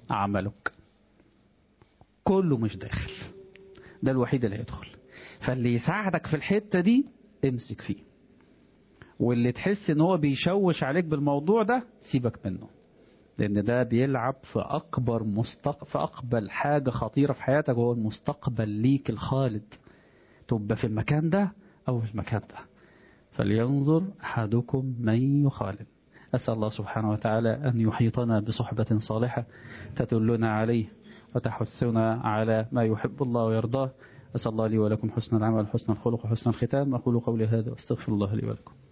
عملك كله مش داخل ده الوحيد اللي هيدخل فاللي يساعدك في الحتة دي امسك فيه واللي تحس ان هو بيشوش عليك بالموضوع ده سيبك منه لان ده بيلعب في اكبر مستق... في اقبل حاجة خطيرة في حياتك هو المستقبل ليك الخالد تبقى في المكان ده او في المكان ده فلينظر احدكم من يخالد أسأل الله سبحانه وتعالى أن يحيطنا بصحبة صالحة تدلنا عليه وتحثنا على ما يحب الله ويرضاه أسأل الله لي ولكم حسن العمل حسن الخلق وحسن الختام أقول قولي هذا واستغفر الله لي ولكم